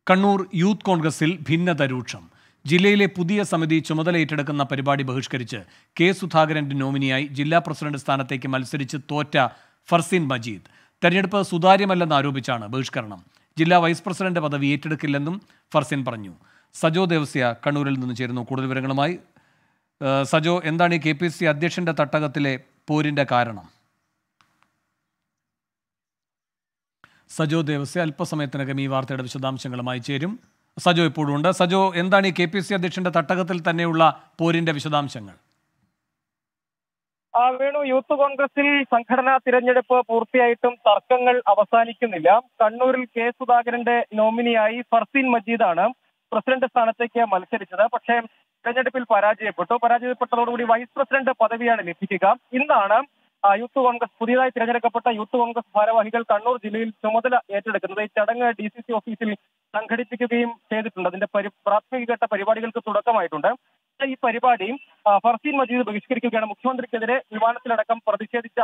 Kannur youth കോൺഗ്രസിൽ ഭിന്നത രൂക്ഷം ജില്ലയിലെ പുതിയ സമിതി ചുമതല ഏറ്റെടുക്കുന്ന പരിപാടി ബഹിഷ്കരിച്ച് കെ സുധാകരന്റെ നോമിനിയായി ജില്ലാ പ്രസിഡന്റ് സ്ഥാനത്തേക്ക് മത്സരിച്ച് തോറ്റ ഫർസീൻ മജീദ് തെരഞ്ഞെടുപ്പ് സുതാര്യമല്ലെന്ന് ആരോപിച്ചാണ് ബഹിഷ്കരണം ജില്ലാ വൈസ് പ്രസിഡന്റ് പദവി ഏറ്റെടുക്കില്ലെന്നും ഫർസീൻ പറഞ്ഞു സജോ ദേവസ്യ കണ്ണൂരിൽ നിന്ന് ചേരുന്നു കൂടുതൽ വിവരങ്ങളുമായി ഏഹ് സജോ എന്താണ് ഈ കെ പി സി അധ്യക്ഷന്റെ തട്ടകത്തിലെ പോരിന്റെ കാരണം സജോ ദേവസ്യ അല്പസമയത്തിനകം ഈ വാർത്തയുടെ വിശദാംശങ്ങളുമായി ചേരും സജോ ഇപ്പോഴും ഉണ്ട് സജോ എന്താണ് ഈ കെ പി സി അധ്യക്ഷന്റെ തട്ടകത്തിൽ തന്നെയുള്ള പോരിന്റെ വിശദാംശങ്ങൾ ആ വേണു യൂത്ത് കോൺഗ്രസിൽ സംഘടനാ തിരഞ്ഞെടുപ്പ് പൂർത്തിയായിട്ടും തർക്കങ്ങൾ അവസാനിക്കുന്നില്ല കണ്ണൂരിൽ കെ സുധാകരന്റെ നോമിനിയായി ഫർസീൻ മജീദാണ് പ്രസിഡന്റ് സ്ഥാനത്തേക്ക് മത്സരിച്ചത് പക്ഷേ തെരഞ്ഞെടുപ്പിൽ പരാജയപ്പെട്ടു പരാജയപ്പെട്ടതോടുകൂടി വൈസ് പ്രസിഡന്റ് പദവിയാണ് ലഭിക്കുക ഇന്നാണ് ആ, യൂത്ത് കോൺഗ്രസ് പുതിയതായി തിരഞ്ഞെടുക്കപ്പെട്ട യൂത്ത് കോൺഗ്രസ് ഭാരവാഹികൾ കണ്ണൂർ ജില്ലയിൽ ചുമതല ഏറ്റെടുക്കുന്നത് ഈ ചടങ്ങ് ഡി സി സി ഓഫീസിൽ സംഘടിപ്പിക്കുകയും ചെയ്തിട്ടുണ്ട് അതിന്റെ പരി പ്രാഥമികഘട്ട പരിപാടികൾക്ക് തുടക്കമായിട്ടുണ്ട് ഈ പരിപാടി ആ, ഫർസീൻ മജീദ് ബഹിഷ്കരിക്കുകയാണ് മുഖ്യമന്ത്രിക്കെതിരെ വിമാനത്തിലടക്കം പ്രതിഷേധിച്ച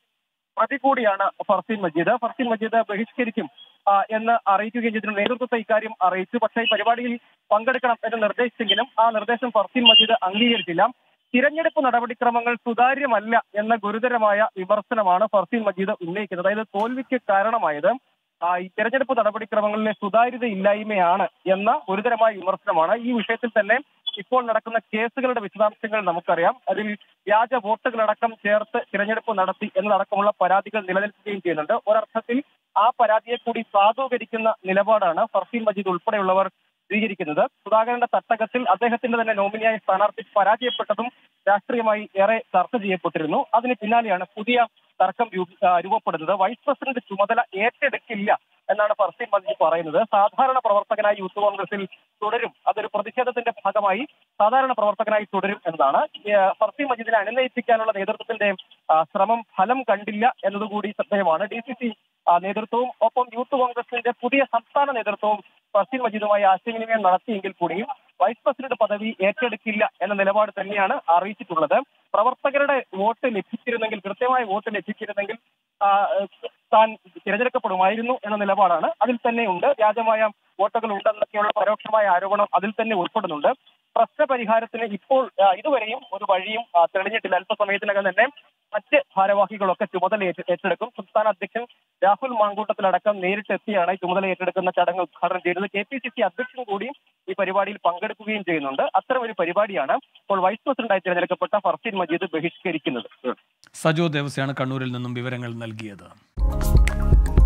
പ്രതി കൂടിയാണ് ഫർസീൻ മജീദ് ഫർസീൻ മജീദ് ബഹിഷ്കരിക്കും ആ, എന്ന് അറിയിക്കുകയും ചെയ്തിട്ടുണ്ട് നേതൃത്വത്തെ ഇക്കാര്യം അറിയിച്ചു പക്ഷേ ഈ പരിപാടിയിൽ പങ്കെടുക്കണം എന്ന് നിർദ്ദേശിച്ചെങ്കിലും ആ നിർദ്ദേശം ഫർസീൻ മജീദ് അംഗീകരിച്ചില്ല തിരഞ്ഞെടുപ്പ് നടപടിക്രമങ്ങൾ സുതാര്യമല്ല എന്ന ഗുരുതരമായ വിമർശനമാണ് ഫർസീൻ മജീദ് ഉന്നയിക്കുന്നത് അതായത് തോൽവിക്ക് കാരണമായത് ആ, ഈ തെരഞ്ഞെടുപ്പ് നടപടിക്രമങ്ങളിലെ സുതാര്യത ഇല്ലായ്മയാണ് എന്ന ഗുരുതരമായ വിമർശനമാണ് ഈ വിഷയത്തിൽ തന്നെ ഇപ്പോൾ നടക്കുന്ന കേസുകളുടെ വിശദാംശങ്ങൾ നമുക്കറിയാം അതിൽ വ്യാജ വോട്ടുകളടക്കം ചേർത്ത് തിരഞ്ഞെടുപ്പ് നടത്തി എന്നതടക്കമുള്ള പരാതികൾ നിലനിൽക്കുകയും ചെയ്യുന്നുണ്ട് ഒരർത്ഥത്തിൽ ആ പരാതിയെ കൂടി സാധൂകരിക്കുന്ന നിലപാടാണ് ഫർസീൻ മജീദ് ഉൾപ്പെടെയുള്ളവർ സ്വീകരിക്കുന്നത് സുധാകരന്റെ തട്ടകത്തിൽ അദ്ദേഹത്തിന്റെ തന്നെ നോമിനിയായ സ്ഥാനാർത്ഥി പരാജയപ്പെട്ടതും രാഷ്ട്രീയമായി ഏറെ ചർച്ച ചെയ്യപ്പെട്ടിരുന്നു അതിന് പിന്നാലെയാണ് പുതിയ തർക്കം രൂപ- ആ, രൂപപ്പെടുന്നത് വൈസ് പ്രസിഡന്റ് ചുമതല ഏറ്റെടുക്കില്ല എന്നാണ് ഫർസീൻ മജീദ് പറയുന്നത് സാധാരണ പ്രവർത്തകനായി യൂത്ത് കോൺഗ്രസിൽ തുടരും അതൊരു പ്രതിഷേധത്തിന്റെ ഭാഗമായി സാധാരണ പ്രവർത്തകനായി തുടരും എന്നതാണ് ഏഹ് ഫർസീൻ മജീദിനെ അനുനയിപ്പിക്കാനുള്ള നേതൃത്വത്തിന്റെ ആ, ശ്രമം ഫലം കണ്ടില്ല എന്നതുകൂടി ശ്രദ്ധേയമാണ് ഡി സി സി നേതൃത്വവും ഒപ്പം യൂത്ത് കോൺഗ്രസിന്റെ പുതിയ സംസ്ഥാന നേതൃത്വവും ഫർസീൻ മജീദുമായി ആശയവിനിമയം നടത്തിയെങ്കിൽ കൂടിയും വൈസ് പ്രസിഡന്റ് പദവി ഏറ്റെടുക്കില്ല എന്ന നിലപാട് തന്നെയാണ് അറിയിച്ചിട്ടുള്ളത് പ്രവർത്തകരുടെ വോട്ട് ലഭിച്ചിരുന്നെങ്കിൽ കൃത്യമായ വോട്ട് ലഭിച്ചിരുന്നെങ്കിൽ ആ, താൻ തിരഞ്ഞെടുക്കപ്പെടുമായിരുന്നു എന്ന നിലപാടാണ് അതിൽ തന്നെ ഉണ്ട് വ്യാജമായ വോട്ടുകൾ ഉണ്ടെന്നൊക്കെയുള്ള പരോക്ഷമായ ആരോപണം അതിൽ തന്നെ ഉൾപ്പെടുന്നുണ്ട് പ്രശ്ന പരിഹാരത്തിന് ഇപ്പോൾ ആ, ഇതുവരെയും ഒരു വഴിയും ആ, തെളിഞ്ഞിട്ടില്ല അല്പസമയത്തിനകം തന്നെ മറ്റ് ഭാരവാഹികളൊക്കെ ചുമതല ഏറ്റെ- ഏറ്റെടുക്കും സംസ്ഥാന അധ്യക്ഷൻ രാഹുൽ മാങ്കൂട്ടത്തിലടക്കം നേരിട്ടെത്തിയാണ് ഈ ചുമതല ഏറ്റെടുക്കുന്ന ചടങ്ങ് ഉദ്ഘാടനം ചെയ്യുന്നത് കെ പി സി സി അധ്യക്ഷൻ കൂടി ഈ പരിപാടിയിൽ പങ്കെടുക്കുകയും ചെയ്യുന്നുണ്ട് അത്തരം ഒരു പരിപാടിയാണ് ഇപ്പോൾ വൈസ് പ്രസിഡന്റായി തിരഞ്ഞെടുക്കപ്പെട്ട ഫർസീൻ മജീദ് ബഹിഷ്കരിക്കുന്നത് സജോ ദേവസ്യാണ് കണ്ണൂരിൽ നിന്നും വിവരങ്ങൾ നൽകിയത്